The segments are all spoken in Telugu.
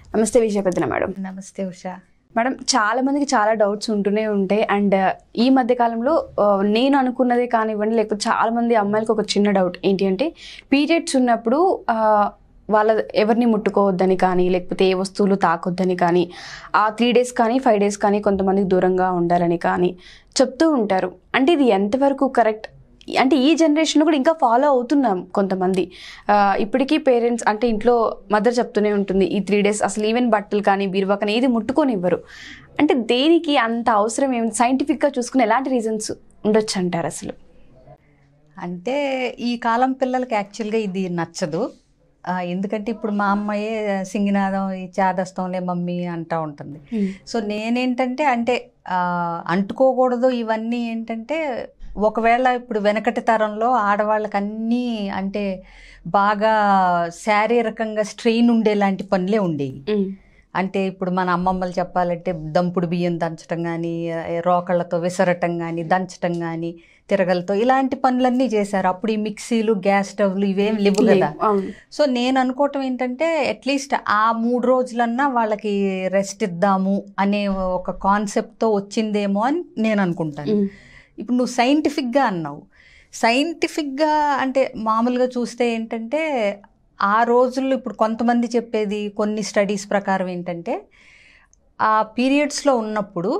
నమస్తే విజయ పెద్దన మేడం నమస్తే ఉషా మేడం చాలా మందికి చాలా డౌట్స్ ఉంటూనే ఉంటాయి అండ్ ఈ మధ్య కాలంలో ఆ, నేను అనుకున్నదే కానివ్వండి లేకపోతే చాలా మంది అమ్మాయిలకు ఒక చిన్న డౌట్ ఏంటి అంటే పీరియడ్స్ ఉన్నప్పుడు ఆ, వాళ్ళ ఎవరిని ముట్టుకోవద్దని కానీ లేకపోతే ఏ వస్తువులు తాకొద్దని కానీ ఆ త్రీ డేస్ కానీ ఫైవ్ డేస్ కానీ కొంతమందికి దూరంగా ఉండాలని కానీ చెప్తూ ఉంటారు అంటే ఇది ఎంతవరకు కరెక్ట్ అంటే ఈ జనరేషన్లో కూడా ఇంకా ఫాలో అవుతున్నాం కొంతమంది ఆ, ఇప్పటికీ పేరెంట్స్ అంటే ఇంట్లో మదర్ చెప్తూనే ఉంటుంది ఈ త్రీ డేస్ అసలు ఈవెన్ బట్టలు కానీ బీరువా కానీ ఏది ముట్టుకోనివ్వరు అంటే దేనికి అంత అవసరం ఏమి సైంటిఫిక్గా చూసుకుని ఎలాంటి రీజన్స్ ఉండొచ్చు అంటారు అసలు అంటే ఈ కాలం పిల్లలకి యాక్చువల్గా ఇది నచ్చదు ఆ, ఎందుకంటే ఇప్పుడు మా అమ్మాయే సింగినాదం ఈ చేదస్తంలే మమ్మీ అంటూ ఉంటుంది సో నేనేంటంటే అంటే ఆ, అంటుకోకూడదు ఇవన్నీ ఏంటంటే ఒకవేళ ఇప్పుడు వెనకటి తరంలో ఆడవాళ్ళకి అన్నీ అంటే బాగా శారీరకంగా స్ట్రెయిన్ ఉండేలాంటి పనులే ఉండేవి అంటే ఇప్పుడు మన అమ్మమ్మలు చెప్పాలంటే దంపుడు బియ్యం దంచడం కానీ రోకళ్ళతో విసరటం కానీ దంచటం కానీ తిరగలతో ఇలాంటి పనులన్నీ చేశారు అప్పుడు ఈ మిక్సీలు గ్యాస్ స్టవ్లు ఇవేం లేవు కదా అవును సో నేను అనుకోవటం ఏంటంటే అట్లీస్ట్ ఆ మూడు రోజులన్నా వాళ్ళకి రెస్ట్ ఇద్దాము అనే ఒక కాన్సెప్ట్తో వచ్చిందేమో అని నేను అనుకుంటాను ఉమ్. ఇప్పుడు నువ్వు సైంటిఫిక్గా అన్నావు సైంటిఫిక్గా అంటే మామూలుగా చూస్తే ఏంటంటే ఆ రోజుల్లో ఇప్పుడు కొంతమంది చెప్పేది కొన్ని స్టడీస్ ప్రకారం ఏంటంటే ఆ పీరియడ్స్లో ఉన్నప్పుడు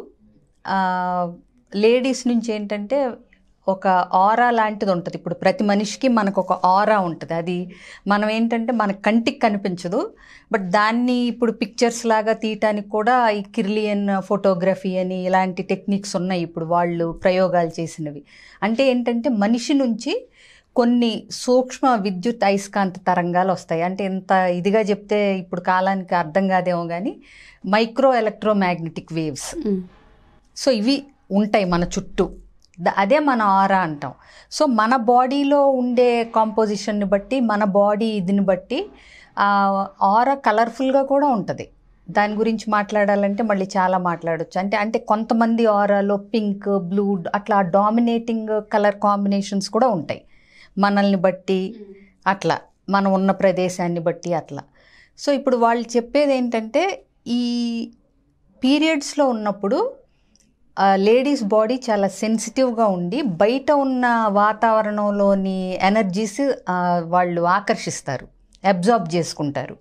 లేడీస్ నుంచి ఏంటంటే ఒక ఆరా లాంటిది ఉంటుంది ఇప్పుడు ప్రతి మనిషికి మనకు ఒక ఆరా ఉంటుంది అది మనం ఏంటంటే మన కంటికి కనిపించదు బట్ దాన్ని ఇప్పుడు పిక్చర్స్ లాగా తీయటానికి కూడా ఈ కిర్లియన్ ఫోటోగ్రఫీ అని ఇలాంటి టెక్నిక్స్ ఉన్నాయి ఇప్పుడు వాళ్ళు ప్రయోగాలు చేసినవి అంటే ఏంటంటే మనిషి నుంచి కొన్ని సూక్ష్మ విద్యుత్ అయస్కాంత తరంగాలు వస్తాయి అంటే ఎంత ఇదిగా చెప్తే ఇప్పుడు కాలానికి అర్థం కాదేమో కానీ micro electromagnetic waves um. So ఇవి ఉంటాయి మన చుట్టూ ద- అదే మన ఆరా అంటాం సో మన బాడీలో ఉండే కాంపోజిషన్ని బట్టి మన బాడీ ఇదిని బట్టి ఆరా కలర్ఫుల్గా కూడా ఉంటుంది దాని గురించి మాట్లాడాలంటే మళ్ళీ చాలా మాట్లాడొచ్చు అంటే అంటే కొంతమంది ఆరాలో పింక్ బ్లూ అట్లా డామినేటింగ్ కలర్ కాంబినేషన్స్ కూడా ఉంటాయి మనల్ని బట్టి అట్లా మనం ఉన్న ప్రదేశాన్ని బట్టి అట్లా సో ఇప్పుడు వాళ్ళు చెప్పేది ఏంటంటే ఈ పీరియడ్స్లో ఉన్నప్పుడు లేడీస్ బాడీ చాలా సెన్సిటివ్గా ఉండి బయట ఉన్న వాతావరణంలోని ఎనర్జీస్ వాళ్ళు ఆకర్షిస్తారు అబ్జార్బ్ చేసుకుంటారు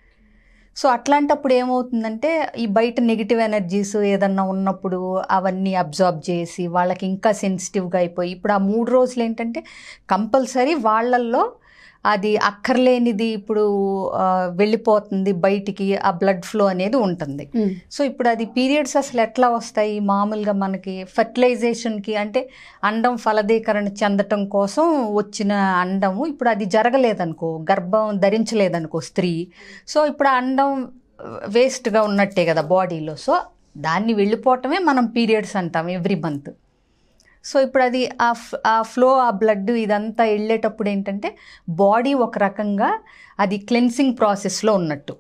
సో అట్లాంటప్పుడు ఏమవుతుందంటే ఈ బయట నెగిటివ్ ఎనర్జీస్ ఏదన్నా ఉన్నప్పుడు అవన్నీ అబ్జార్బ్ చేసి వాళ్ళకి ఇంకా సెన్సిటివ్గా అయిపోయి ఇప్పుడు ఆ మూడు రోజులు ఏంటంటే కంపల్సరీ వాళ్ళల్లో అది అక్కర్లేనిది ఇప్పుడు ఆ, వెళ్ళిపోతుంది బయటికి ఆ బ్లడ్ ఫ్లో అనేది ఉంటుంది ఉమ్. సో ఇప్పుడు అది పీరియడ్స్ అసలు ఎట్లా వస్తాయి మామూలుగా మనకి ఫర్టిలైజేషన్కి అంటే అండం ఫలదీకరణ చెందటం కోసం వచ్చిన అండము ఇప్పుడు అది జరగలేదనుకో గర్భం ధరించలేదనుకో స్త్రీ సో ఇప్పుడు ఆ అండం వేస్ట్గా ఉన్నట్టే కదా బాడీలో సో దాన్ని వెళ్ళిపోవటమే మనం పీరియడ్స్ అంటాం ఎవ్రీ మంత్ సో ఇప్పుడు అది ఆ ఫ్- ఆ ఫ్లో ఆ బ్లడ్ ఇదంతా వెళ్ళేటప్పుడు ఏంటంటే బాడీ ఒక రకంగా అది క్లెన్సింగ్ ప్రాసెస్లో ఉన్నట్టు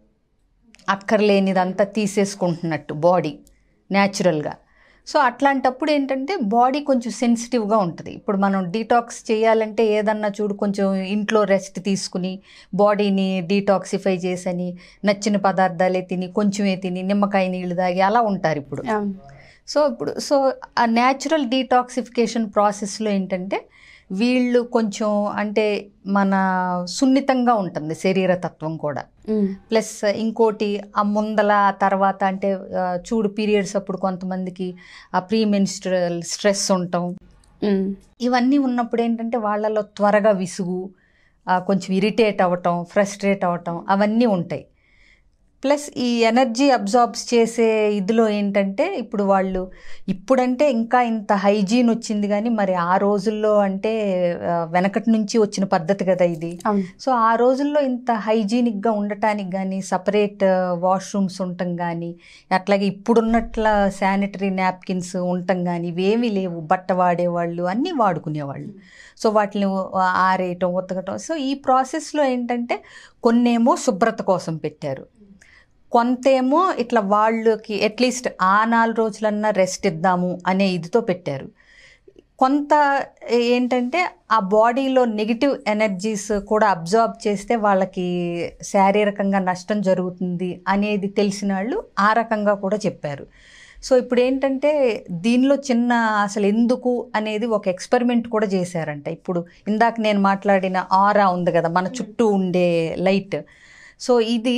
అక్కర్లేనిదంతా తీసేసుకుంటున్నట్టు బాడీ న్యాచురల్గా సో అట్లాంటప్పుడు ఏంటంటే బాడీ కొంచెం సెన్సిటివ్గా ఉంటుంది ఇప్పుడు మనం డీటాక్స్ చేయాలంటే ఏదన్నా చూడు కొంచెం ఇంట్లో రెస్ట్ తీసుకుని బాడీని డీటాక్సిఫై చేసని నచ్చిన పదార్థాలే తిని కొంచెమే తిని నిమ్మకాయ నీళ్ళు తాగి అలా ఉంటారు ఇప్పుడు అవును. సో ఇప్పుడు సో ఆ న్యాచురల్ డీటాక్సిఫికేషన్ ప్రాసెస్లో ఏంటంటే వీళ్ళు కొంచెం అంటే మన సున్నితంగా ఉంటుంది శరీర తత్వం కూడా ఉమ్. ప్లస్ ఇంకోటి ఆ ముందల ఆ తర్వాత అంటే ఆ, చూడు పీరియడ్స్ అప్పుడు కొంతమందికి ఆ ప్రీ మెన్స్ట్రల్ స్ట్రెస్ ఉండటం ఉమ్. ఇవన్నీ ఉన్నప్పుడు ఏంటంటే వాళ్ళలో త్వరగా విసుగు ఆ, కొంచెం ఇరిటేట్ అవ్వటం ఫ్రస్ట్రేట్ అవ్వటం అవన్నీ ఉంటాయి ప్లస్ ఈ ఎనర్జీ అబ్జార్బ్స్ చేసే ఇదిలో ఏంటంటే ఇప్పుడు వాళ్ళు ఇప్పుడంటే ఇంకా ఇంత హైజీన్ వచ్చింది కానీ మరి ఆ రోజుల్లో అంటే ఆ, వెనకటి నుంచి వచ్చిన పద్ధతి కదా ఇది అవును సో ఆ రోజుల్లో ఇంత హైజీనిక్గా ఉండటానికి కానీ సపరేట్ వాష్రూమ్స్ ఉండటం కానీ అట్లాగే ఇప్పుడున్నట్ల శానిటరీ నాప్కిన్స్ ఉండటం కానీ ఇవేమీ లేవు బట్ట వాడేవాళ్ళు అన్నీ వాడుకునేవాళ్ళు సో వాటిని ఆరేయటం ఉతకటం సో ఈ ప్రాసెస్లో ఏంటంటే కొన్నేమో శుభ్రత కోసం పెట్టారు కొంతేమో ఇట్లా వాళ్ళకి అట్లీస్ట్ ఆ నాలుగు రోజులన్నా రెస్ట్ ఇద్దాము అనే ఇదితో పెట్టారు కొంత ఏంటంటే ఆ బాడీలో నెగిటివ్ ఎనర్జీస్ కూడా అబ్జార్బ్ చేస్తే వాళ్ళకి శారీరకంగా నష్టం జరుగుతుంది అనేది తెలిసిన వాళ్ళు ఆ రకంగా కూడా చెప్పారు సో ఇప్పుడు ఏంటంటే దీనిలో చిన్న అసలు ఎందుకు అనేది ఒక ఎక్స్పెరిమెంట్ కూడా చేశారంట ఇప్పుడు ఇందాక నేను మాట్లాడిన ఆరా ఉంది కదా మన చుట్టూ ఉండే లైట్ సో ఇది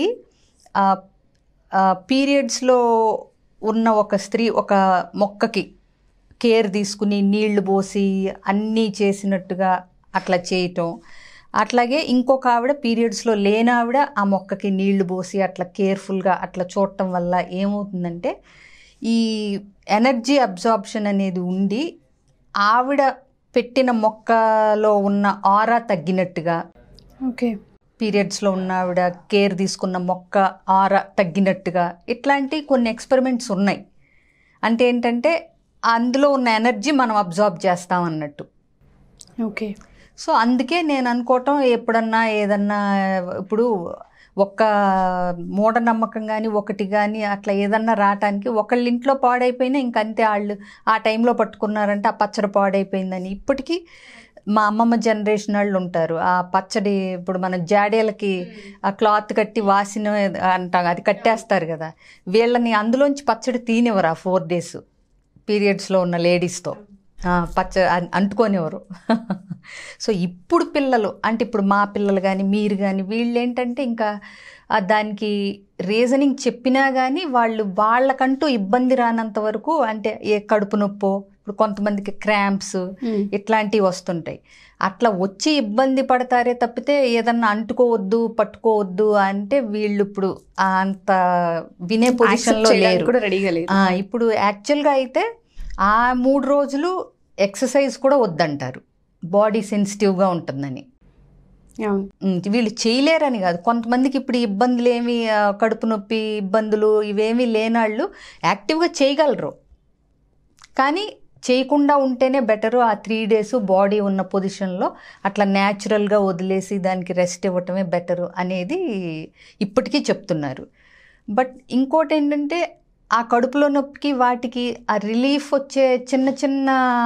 పీరియడ్స్లో ఉన్న ఒక స్త్రీ ఒక మొక్కకి కేర్ తీసుకుని నీళ్లు పోసి అన్నీ చేసినట్టుగా అట్లా చేయటం అట్లాగే ఇంకొక ఆవిడ పీరియడ్స్లో లేని ఆవిడ ఆ మొక్కకి నీళ్లు పోసి అట్లా కేర్ఫుల్గా అట్లా చూడటం వల్ల ఏమవుతుందంటే ఈ ఎనర్జీ అబ్జార్ప్షన్ అనేది ఉండి ఆవిడ పెట్టిన మొక్కలో ఉన్న ఆరా తగ్గినట్టుగా ఓకే పీరియడ్స్లో ఉన్న ఆవిడ కేర్ తీసుకున్న మొక్క ఆర తగ్గినట్టుగా ఇట్లాంటి కొన్ని ఎక్స్పెరిమెంట్స్ ఉన్నాయి అంటే ఏంటంటే అందులో ఉన్న ఎనర్జీ మనం అబ్జార్బ్ చేస్తాం అన్నట్టు ఓకే సో అందుకే నేను అనుకోవటం ఎప్పుడన్నా ఏదన్నా ఇప్పుడు ఒక్క మూఢనమ్మకం కానీ ఒకటి కానీ అట్లా ఏదన్నా రావటానికి ఒకళ్ళ ఇంట్లో పాడైపోయినా ఇంక అంతే వాళ్ళు ఆ టైంలో పట్టుకున్నారంటే ఆ పచ్చడి పాడైపోయిందని ఇప్పటికీ మా అమ్మమ్మ జనరేషన్ వాళ్ళు ఉంటారు ఆ పచ్చడి ఇప్పుడు మన జాడేలకి ఆ క్లాత్ కట్టి వాసిన అంటాం అది కట్టేస్తారు కదా వీళ్ళని అందులోంచి పచ్చడి తీనివ్వరు ఆ ఫోర్ డేస్ పీరియడ్స్లో ఉన్న లేడీస్తో పచ్చ అన్- అంటుకోనివ్వరు సో ఇప్పుడు పిల్లలు అంటే ఇప్పుడు మా పిల్లలు కానీ మీరు కానీ వీళ్ళు ఏంటంటే ఇంకా ఆ దానికి రీజనింగ్ చెప్పినా కానీ వాళ్ళు వాళ్ళకంటూ ఇబ్బంది రానంత వరకు అంటే ఏ కడుపు నొప్పో ఇప్పుడు కొంతమందికి క్రాంప్స్ ఇట్లాంటివి వస్తుంటాయి అట్లా వచ్చి ఇబ్బంది పడతారే తప్పితే ఏదన్నా అంటుకోవద్దు పట్టుకోవద్దు అంటే వీళ్ళు ఇప్పుడు ఆ అంత వినే పొజిషన్లో లేరు కూడా రెడీగా లేదు ఆ, ఇప్పుడు యాక్చువల్గా అయితే ఆ మూడు రోజులు ఎక్సర్సైజ్ కూడా వద్దంటారు బాడీ సెన్సిటివ్గా ఉంటుందని అవును ఉమ్, వీళ్ళు చేయలేరని కాదు కొంతమందికి ఇప్పుడు ఈ ఇబ్బందులు ఏమి ఆ, కడుపు నొప్పి ఇబ్బందులు ఇవేమీ లేనాళ్ళు యాక్టివ్గా చేయగలరు కానీ చేయకుండా ఉంటేనే బెటరు ఆ త్రీ డేస్ బాడీ ఉన్న పొజిషన్లో అట్లా న్యాచురల్గా వదిలేసి దానికి రెస్ట్ ఇవ్వటమే బెటరు అనేది ఇప్పటికీ చెప్తున్నారు బట్ ఇంకోటి ఏంటంటే ఆ కడుపులో నొప్పికి వాటికి ఆ రిలీఫ్ వచ్చే చిన్న చిన్న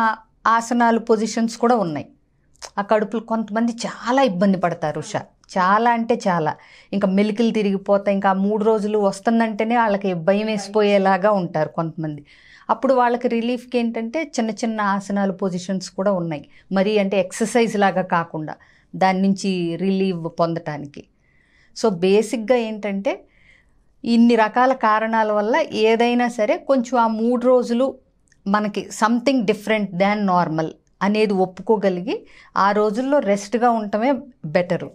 ఆసనాలు పొజిషన్స్ కూడా ఉన్నాయి ఆ కడుపులు కొంతమంది చాలా ఇబ్బంది పడతారు ఉష చాలా అంటే చాలా ఇంకా మెలికలు తిరిగిపోతాయి ఇంకా ఆ మూడు రోజులు వస్తుందంటేనే వాళ్ళకి భయం వేసిపోయేలాగా ఉంటారు కొంతమంది అప్పుడు వాళ్ళకి రిలీఫ్కి ఏంటంటే చిన్న చిన్న ఆసనాలు పొజిషన్స్ కూడా ఉన్నాయి మరి అంటే ఎక్సర్సైజ్ లాగా కాకుండా దాని నుంచి రిలీవ్ పొందటానికి సో బేసిక్గా ఏంటంటే ఇన్ని రకాల కారణాల వల్ల ఏదైనా సరే కొంచెం ఆ మూడు రోజులు మనకి సంథింగ్ డిఫరెంట్ దాన్ నార్మల్ అనేది ఒప్పుకోగలిగి ఆ రోజుల్లో రెస్ట్గా ఉండటమే బెటరు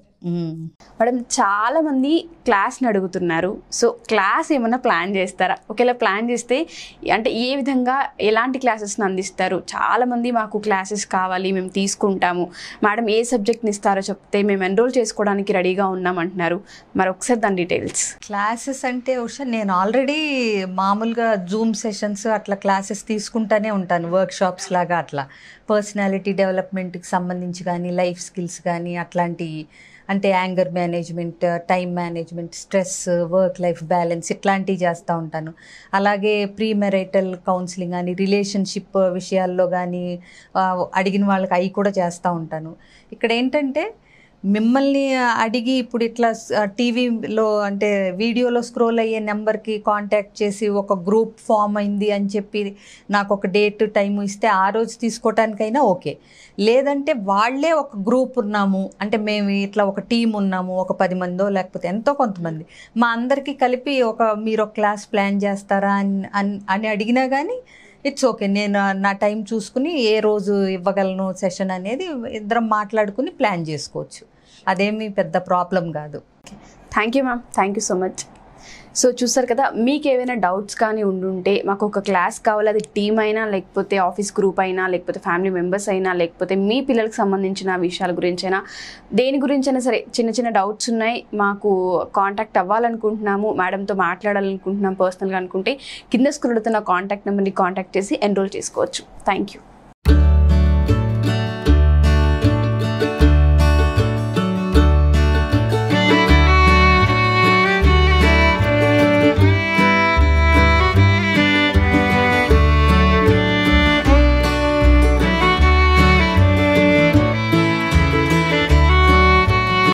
మేడం చాలా మంది క్లాస్ని అడుగుతున్నారు సో క్లాస్ ఏమైనా ప్లాన్ చేస్తారా ఒకవేళ ప్లాన్ చేస్తే అంటే ఏ విధంగా ఎలాంటి క్లాసెస్ని అందిస్తారు చాలా మంది మాకు క్లాసెస్ కావాలి మేము తీసుకుంటాము మేడం ఏ సబ్జెక్ట్ని ఇస్తారో చెప్తే మేము ఎన్రోల్ చేసుకోవడానికి రెడీగా ఉన్నాం అంటున్నారు మరి ఒకసారి దాని డీటెయిల్స్ క్లాసెస్ అంటే ఉషా నేను ఆల్రెడీ మామూలుగా జూమ్ సెషన్స్ అట్లా క్లాసెస్ తీసుకుంటానే ఉంటాను వర్క్ షాప్స్ లాగా అట్లా పర్సనాలిటీ డెవలప్మెంట్కి సంబంధించి కానీ లైఫ్ స్కిల్స్ కానీ అట్లాంటి అంటే anger management time management stress work life balance ఇట్లాంటివి చేస్తూ ఉంటాను అలాగే ప్రీ మెరైటల్ కౌన్సిలింగ్ కానీ రిలేషన్షిప్ విషయాల్లో కానీ ఆ, అడిగిన వాళ్ళకి అవి కూడా చేస్తూ ఉంటాను ఇక్కడ ఏంటంటే మిమ్మల్ని అడిగి ఇప్పుడు ఇట్లా టీవీలో అంటే వీడియోలో స్క్రోల్ అయ్యే నెంబర్కి కాంటాక్ట్ చేసి ఒక గ్రూప్ ఫామ్ అయింది అని చెప్పి నాకు ఒక డేట్ టైం ఇస్తే ఆ రోజు తీసుకోవటానికైనా ఓకే లేదంటే వాళ్ళే ఒక గ్రూప్ ఉన్నాము అంటే మేము ఇట్లా ఒక టీం ఉన్నాము ఒక పది మందో లేకపోతే ఎంతో కొంతమంది మా అందరికీ కలిపి ఒక మీరు ఒక క్లాస్ ప్లాన్ చేస్తారా అని అని- అని అడిగినా కానీ ఇట్స్ ఓకే నేను నా టైం చూసుకుని ఏ రోజు ఇవ్వగలను సెషన్ అనేది ఇద్దరం మాట్లాడుకుని ప్లాన్ చేసుకోవచ్చు అదేమీ పెద్ద ప్రాబ్లం కాదు thank you ma'am thank you so much so చూసారు కదా మీకు ఏమైనా డౌట్స్ కానీ ఉండుంటే మాకు ఒక క్లాస్ కావాలి అది టీమ్ అయినా లేకపోతే ఆఫీస్ గ్రూప్ అయినా లేకపోతే ఫ్యామిలీ మెంబర్స్ అయినా లేకపోతే మీ పిల్లలకు సంబంధించిన విషయాల గురించైనా దేని గురించైనా సరే చిన్న చిన్న డౌట్స్ ఉన్నాయి మాకు కాంటాక్ట్ అవ్వాలనుకుంటున్నాము మేడంతో మాట్లాడాలనుకుంటున్నాం పర్సనల్గా అనుకుంటే కింద స్క్రోల్ అవుతున్న కాంటాక్ట్ నెంబర్ని కాంటాక్ట్ చేసి ఎన్రోల్ చేసుకోవచ్చు థ్యాంక్ యూ